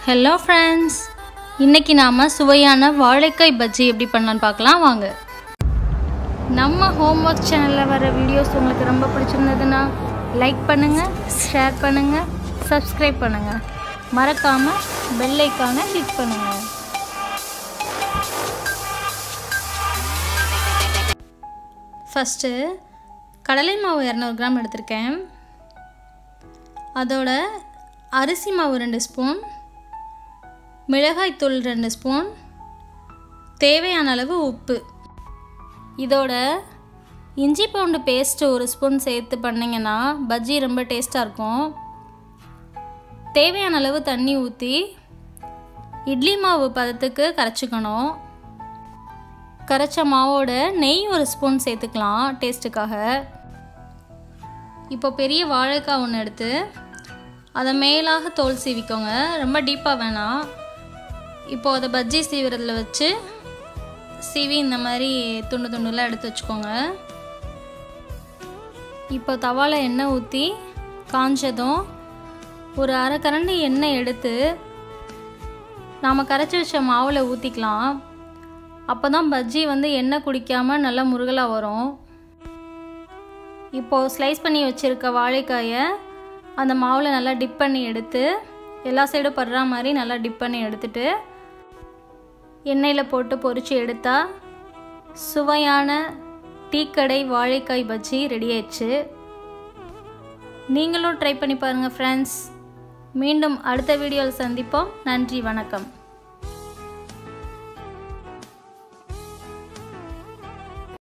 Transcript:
hello friends இன்னைக்கு நாம் சுவையான வாழைக்காய் பஜ்ஜி எப்படி பண்ணலான்னு பார்க்கலாம் வாங்க நம்ம ஹோம்ஒர்க் சேனலில் வர வீடியோஸ் உங்களுக்கு ரொம்ப பிடிச்சிருந்ததுன்னா லைக் பண்ணுங்கள் ஷேர் பண்ணுங்கள் சப்ஸ்கிரைப் பண்ணுங்கள் மறக்காமல் பெல் ஐக்கானை கிளிக் பண்ணுங்கள் ஃபஸ்ட்டு கடலை மாவு இரநூறு கிராம் எடுத்திருக்கேன் அதோட அரிசி மாவு ரெண்டு ஸ்பூன் மிளகாய்த்தூள் ரெண்டு ஸ்பூன் தேவையான அளவு உப்பு இதோட இஞ்சி பூண்டு பேஸ்ட்டு ஒரு ஸ்பூன் சேர்த்து பண்ணிங்கன்னா பஜ்ஜி ரொம்ப டேஸ்ட்டாக இருக்கும் தேவையான அளவு தண்ணி ஊற்றி இட்லி மாவு பதத்துக்கு கரைச்சிக்கணும் கரைச்ச மாவோட நெய் ஒரு ஸ்பூன் சேர்த்துக்கலாம் டேஸ்ட்டுக்காக இப்போ பெரிய வாழைக்காய் ஒன்று எடுத்து அதை மேலாக தோல் சீவிக்கோங்க ரொம்ப டீப்பாக வேணாம் இப்போது அதை பஜ்ஜி சீவுறதுல வச்சு சீவி இந்த மாதிரி துண்டு துண்டுலாம் எடுத்து வச்சுக்கோங்க இப்போ தவால எண்ணெய் ஊற்றி காஞ்சதும் ஒரு அரை கரண்டி எண்ணெய் எடுத்து நாம் கரைச்சி வச்ச மாவில் ஊற்றிக்கலாம் அப்போ தான் பஜ்ஜி வந்து எண்ணெய் குடிக்காமல் நல்லா முருகலாக வரும் இப்போது ஸ்லைஸ் பண்ணி வச்சுருக்க வாழைக்காயை அந்த மாவில் நல்லா டிப் பண்ணி எடுத்து எல்லா சைடும் படுற மாதிரி நல்லா டிப் பண்ணி எடுத்துட்டு எண்ணெயில் போட்டு பொரித்து எடுத்தால் சுவையான டீக்கடை வாழைக்காய் பஜ்ஜி ரெடி ஆயிடுச்சு நீங்களும் ட்ரை பண்ணி பாருங்கள் ஃப்ரெண்ட்ஸ் மீண்டும் அடுத்த வீடியோவில் சந்திப்போம் நன்றி வணக்கம்